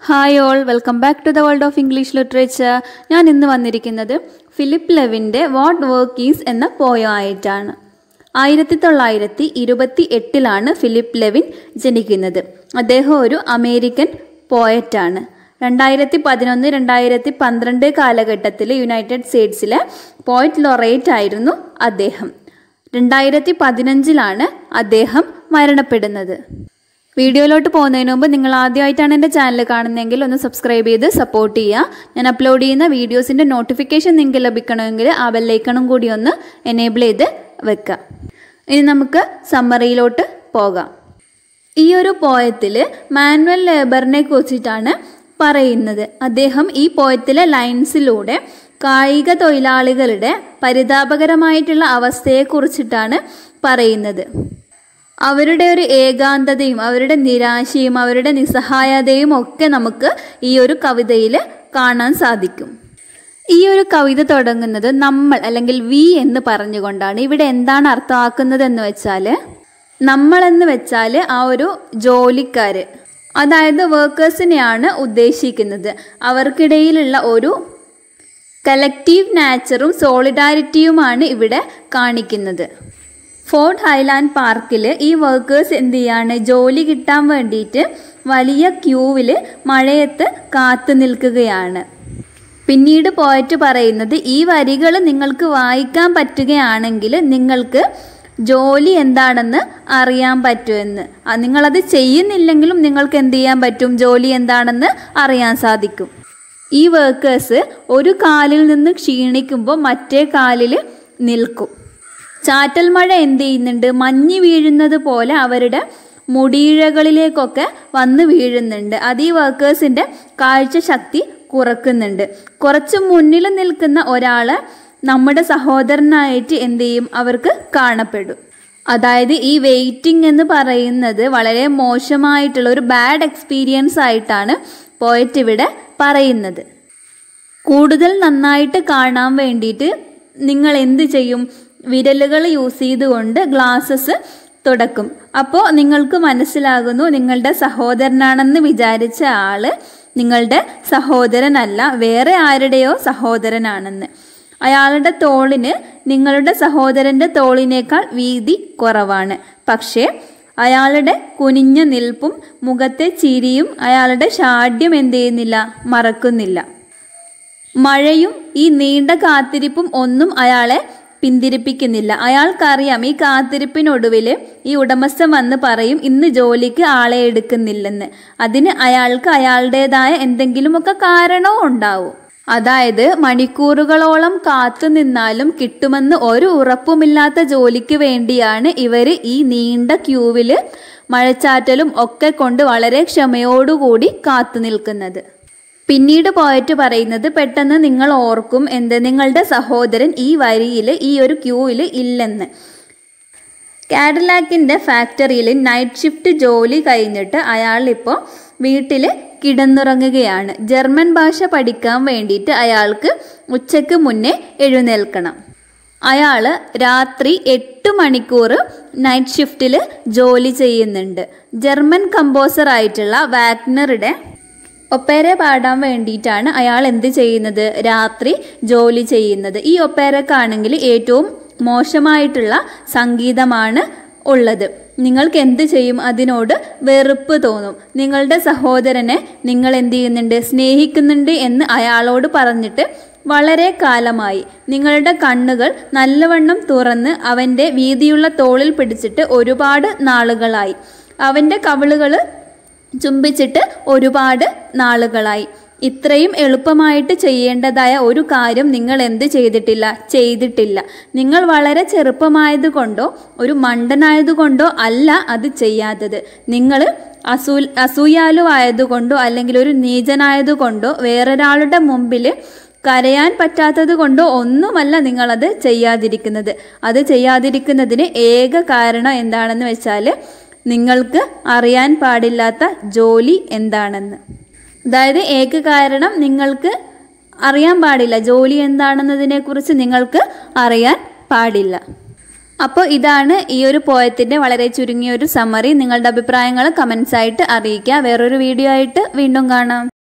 hi all welcome back to the world of English literature ഞാൻ ഇന്ന് വന്നിരിക്കുന്നത് Philip ലെവിൻ്റെ വാട്ട് വർക്ക് ഈസ് എന്ന പോയം ആയിട്ടാണ് ആയിരത്തി തൊള്ളായിരത്തി ഇരുപത്തി എട്ടിലാണ് ഫിലിപ്പ് ലെവിൻ ജനിക്കുന്നത് അദ്ദേഹം ഒരു അമേരിക്കൻ പോയറ്റാണ് രണ്ടായിരത്തി പതിനൊന്ന് രണ്ടായിരത്തി പന്ത്രണ്ട് കാലഘട്ടത്തിൽ യുണൈറ്റഡ് സ്റ്റേറ്റ്സിലെ പോയറ്റ് ലൊറേറ്റ് ആയിരുന്നു അദ്ദേഹം രണ്ടായിരത്തി പതിനഞ്ചിലാണ് അദ്ദേഹം മരണപ്പെടുന്നത് വീഡിയോയിലോട്ട് പോകുന്നതിന് മുമ്പ് നിങ്ങൾ ആദ്യമായിട്ടാണ് എൻ്റെ ചാനൽ കാണുന്നതെങ്കിൽ ഒന്ന് സബ്സ്ക്രൈബ് ചെയ്ത് സപ്പോർട്ട് ചെയ്യുക ഞാൻ അപ്ലോഡ് ചെയ്യുന്ന വീഡിയോസിൻ്റെ നോട്ടിഫിക്കേഷൻ നിങ്ങൾക്ക് ലഭിക്കണമെങ്കിൽ ആ ബെല്ലൈക്കണും കൂടി ഒന്ന് എനേബിൾ ചെയ്ത് വെക്കുക ഇനി നമുക്ക് സമ്മറിയിലോട്ട് പോകാം ഈ ഒരു പോയത്തിൽ മാനുവൽ ലേബറിനെ കുറിച്ചിട്ടാണ് പറയുന്നത് അദ്ദേഹം ഈ പോയത്തിലെ ലൈൻസിലൂടെ കായിക തൊഴിലാളികളുടെ പരിതാപകരമായിട്ടുള്ള അവസ്ഥയെക്കുറിച്ചിട്ടാണ് പറയുന്നത് അവരുടെ ഒരു ഏകാന്തതയും അവരുടെ നിരാശയും അവരുടെ നിസ്സഹായതയും ഒക്കെ നമുക്ക് ഈ ഒരു കവിതയിൽ കാണാൻ സാധിക്കും ഈ ഒരു കവിത തുടങ്ങുന്നത് നമ്മൾ അല്ലെങ്കിൽ വി എന്ന് പറഞ്ഞുകൊണ്ടാണ് ഇവിടെ എന്താണ് അർത്ഥമാക്കുന്നത് എന്ന് വെച്ചാൽ നമ്മളെന്ന് വെച്ചാൽ ആ ഒരു ജോലിക്കാർ അതായത് വർക്കേഴ്സിനെയാണ് ഉദ്ദേശിക്കുന്നത് അവർക്കിടയിലുള്ള ഒരു കലക്റ്റീവ് നാച്ചറും സോളിഡാരിറ്റിയുമാണ് ഇവിടെ കാണിക്കുന്നത് ഫോർട്ട് ഹൈലാൻഡ് പാർക്കിൽ ഈ വർക്കേഴ്സ് എന്ത് ചെയ്യാണ് ജോലി കിട്ടാൻ വേണ്ടിയിട്ട് വലിയ ക്യൂവിൽ മഴയത്ത് കാത്തു നിൽക്കുകയാണ് പിന്നീട് പോയിട്ട് പറയുന്നത് ഈ വരികൾ നിങ്ങൾക്ക് വായിക്കാൻ പറ്റുകയാണെങ്കിൽ നിങ്ങൾക്ക് ജോലി എന്താണെന്ന് അറിയാൻ പറ്റുമെന്ന് നിങ്ങളത് ചെയ്യുന്നില്ലെങ്കിലും നിങ്ങൾക്ക് എന്ത് ചെയ്യാൻ പറ്റും ജോലി എന്താണെന്ന് അറിയാൻ സാധിക്കും ഈ വർക്കേഴ്സ് ഒരു കാലിൽ നിന്ന് ക്ഷീണിക്കുമ്പോൾ മറ്റേ കാലിൽ നിൽക്കും ചാറ്റൽ മഴ എന്ത് ചെയ്യുന്നുണ്ട് മഞ്ഞ് വീഴുന്നത് പോലെ അവരുടെ മുടിയിഴകളിലേക്കൊക്കെ വന്ന് വീഴുന്നുണ്ട് അത് ഈ വർക്കേഴ്സിൻ്റെ കാഴ്ച ശക്തി കുറക്കുന്നുണ്ട് കുറച്ച് മുന്നിൽ നിൽക്കുന്ന ഒരാൾ നമ്മുടെ സഹോദരനായിട്ട് എന്ത് ചെയ്യും അവർക്ക് കാണപ്പെടും അതായത് ഈ വെയിറ്റിംഗ് എന്ന് പറയുന്നത് വളരെ മോശമായിട്ടുള്ള ഒരു ബാഡ് എക്സ്പീരിയൻസ് ആയിട്ടാണ് പോയറ്റ് ഇവിടെ പറയുന്നത് കൂടുതൽ നന്നായിട്ട് കാണാൻ വേണ്ടിയിട്ട് നിങ്ങൾ എന്ത് ചെയ്യും വിരലുകൾ യൂസ് ചെയ്തുകൊണ്ട് ഗ്ലാസസ് തുടക്കും അപ്പോൾ നിങ്ങൾക്ക് മനസ്സിലാകുന്നു നിങ്ങളുടെ സഹോദരനാണെന്ന് വിചാരിച്ച ആള് നിങ്ങളുടെ സഹോദരനല്ല വേറെ ആരുടെയോ സഹോദരനാണെന്ന് അയാളുടെ തോളിന് നിങ്ങളുടെ സഹോദരൻ്റെ തോളിനേക്കാൾ വീതി കുറവാണ് പക്ഷേ അയാളുടെ കുനിഞ്ഞ നിൽപ്പും മുഖത്തെ ചിരിയും അയാളുടെ ഷാഢ്യം എന്ത് ചെയ്യുന്നില്ല മറക്കുന്നില്ല മഴയും ഈ നീണ്ട കാത്തിരിപ്പും ഒന്നും അയാളെ പിന്തിരിപ്പിക്കുന്നില്ല അയാൾക്കറിയാം ഈ കാത്തിരിപ്പിനൊടുവിൽ ഈ ഉടമസ്ഥൻ വന്ന് പറയും ഇന്ന് ജോലിക്ക് ആളെ എടുക്കുന്നില്ലെന്ന് അതിന് അയാൾക്ക് അയാളുടേതായ എന്തെങ്കിലുമൊക്കെ കാരണവും ഉണ്ടാവും അതായത് മണിക്കൂറുകളോളം കാത്തു നിന്നാലും കിട്ടുമെന്ന് ഒരു ഉറപ്പുമില്ലാത്ത ജോലിക്ക് വേണ്ടിയാണ് ഇവർ ഈ നീണ്ട ക്യൂവിൽ മഴച്ചാറ്റലും ഒക്കെ കൊണ്ട് വളരെ ക്ഷമയോടുകൂടി കാത്തു നിൽക്കുന്നത് പിന്നീട് പോയിട്ട് പറയുന്നത് പെട്ടെന്ന് നിങ്ങൾ ഓർക്കും എന്ത് നിങ്ങളുടെ സഹോദരൻ ഈ വരിയിൽ ഈ ഒരു ക്യൂവിൽ ഇല്ലെന്ന് കാഡലാക്കിൻ്റെ ഫാക്ടറിയിൽ നൈറ്റ് ഷിഫ്റ്റ് ജോലി കഴിഞ്ഞിട്ട് അയാൾ ഇപ്പോൾ വീട്ടിൽ കിടന്നുറങ്ങുകയാണ് ജർമ്മൻ ഭാഷ പഠിക്കാൻ വേണ്ടിയിട്ട് അയാൾക്ക് ഉച്ചയ്ക്ക് മുന്നേ എഴുന്നേൽക്കണം അയാൾ രാത്രി എട്ട് മണിക്കൂർ നൈറ്റ് ഷിഫ്റ്റിൽ ജോലി ചെയ്യുന്നുണ്ട് ജർമ്മൻ കമ്പോസർ ആയിട്ടുള്ള വാഗ്നറുടെ ഒപ്പേര പാടാൻ വേണ്ടിയിട്ടാണ് അയാൾ എന്ത് ചെയ്യുന്നത് രാത്രി ജോലി ചെയ്യുന്നത് ഈ ഒപ്പേരക്കാണെങ്കിൽ ഏറ്റവും മോശമായിട്ടുള്ള സംഗീതമാണ് ഉള്ളത് നിങ്ങൾക്ക് എന്ത് ചെയ്യും അതിനോട് വെറുപ്പ് തോന്നും നിങ്ങളുടെ സഹോദരനെ നിങ്ങൾ എന്ത് ചെയ്യുന്നുണ്ട് സ്നേഹിക്കുന്നുണ്ട് എന്ന് അയാളോട് പറഞ്ഞിട്ട് വളരെ കാലമായി നിങ്ങളുടെ കണ്ണുകൾ നല്ലവണ്ണം തുറന്ന് അവൻ്റെ വീതിയുള്ള തോളിൽ പിടിച്ചിട്ട് ഒരുപാട് നാളുകളായി അവൻ്റെ കവിളുകൾ ചുംബിച്ചിട്ട് ഒരുപാട് നാളുകളായി ഇത്രയും എളുപ്പമായിട്ട് ചെയ്യേണ്ടതായ ഒരു കാര്യം നിങ്ങൾ എന്ത് ചെയ്തിട്ടില്ല ചെയ്തിട്ടില്ല നിങ്ങൾ വളരെ ചെറുപ്പമായതുകൊണ്ടോ ഒരു മണ്ടനായതുകൊണ്ടോ അല്ല അത് ചെയ്യാത്തത് നിങ്ങൾ അസൂ അസൂയാലുവായതുകൊണ്ടോ അല്ലെങ്കിൽ ഒരു നീചനായതുകൊണ്ടോ വേറൊരാളുടെ മുമ്പിൽ കരയാൻ പറ്റാത്തത് കൊണ്ടോ ഒന്നുമല്ല നിങ്ങളത് ചെയ്യാതിരിക്കുന്നത് അത് ചെയ്യാതിരിക്കുന്നതിന് ഏക കാരണം എന്താണെന്ന് വെച്ചാൽ നിങ്ങൾക്ക് അറിയാൻ പാടില്ലാത്ത ജോലി എന്താണെന്ന് അതായത് ഏക കാരണം നിങ്ങൾക്ക് അറിയാൻ പാടില്ല ജോലി എന്താണെന്നതിനെക്കുറിച്ച് നിങ്ങൾക്ക് അറിയാൻ പാടില്ല അപ്പോൾ ഇതാണ് ഈ ഒരു പോയത്തിൻ്റെ വളരെ ചുരുങ്ങിയ ഒരു സമ്മറി നിങ്ങളുടെ അഭിപ്രായങ്ങൾ കമൻസ് ആയിട്ട് അറിയിക്കുക വേറൊരു വീഡിയോ ആയിട്ട് വീണ്ടും കാണാം